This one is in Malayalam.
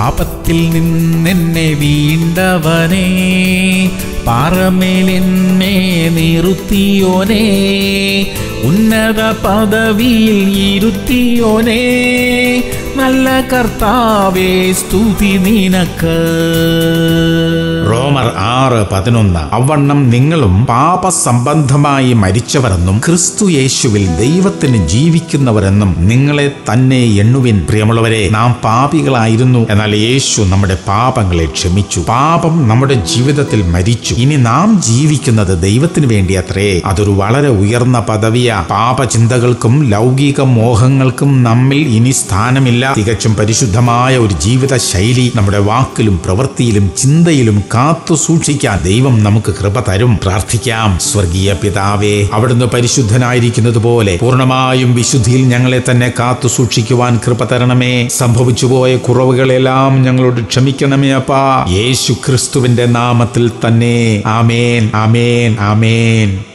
പാപത്തിൽ നിന്നെന്നെ വീണ്ടവനേ പാറമേലെന്നെ നിർത്തിയോനേ ഉന്നത പദവിയിൽ ഇരുത്തിയോനേ നല്ല കർത്താവേ സ്തുതി നിനക്ക് റോമർ ആറ് പതിനൊന്ന് അവണ്ണം നിങ്ങളും പാപസംബന്ധമായി മരിച്ചവരെന്നും ക്രിസ്തു യേശുവിൽ ദൈവത്തിന് ജീവിക്കുന്നവരെന്നും നിങ്ങളെ തന്നെ എണ്ണുവിൻ പ്രിയമുള്ളവരെ നാം പാപികളായിരുന്നു എന്നാൽ യേശു നമ്മുടെ പാപങ്ങളെ ക്ഷമിച്ചു പാപം നമ്മുടെ ജീവിതത്തിൽ മരിച്ചു ഇനി നാം ജീവിക്കുന്നത് ദൈവത്തിന് വേണ്ടി അത്രേ അതൊരു വളരെ ഉയർന്ന പദവിയാ പാപചിന്തകൾക്കും ലൗകിക മോഹങ്ങൾക്കും നമ്മിൽ ഇനി സ്ഥാനമില്ല തികച്ചും പരിശുദ്ധമായ ഒരു ജീവിത ശൈലി നമ്മുടെ വാക്കിലും പ്രവൃത്തിയിലും ചിന്തയിലും കാത്തു സൂക്ഷിക്കാൻ ദൈവം നമുക്ക് കൃപ തരും പ്രാർത്ഥിക്കാം സ്വർഗീയ പിതാവേ അവിടുന്ന് പരിശുദ്ധനായിരിക്കുന്നത് പോലെ പൂർണ്ണമായും വിശുദ്ധിയിൽ ഞങ്ങളെ തന്നെ കാത്തു സൂക്ഷിക്കുവാൻ കൃപ തരണമേ സംഭവിച്ചുപോയ കുറവുകളെല്ലാം ഞങ്ങളോട് ക്ഷമിക്കണമേ അപ്പാ യേശു ക്രിസ്തുവിന്റെ നാമത്തിൽ തന്നെ ആമേൻ ആമേൻ ആമേൻ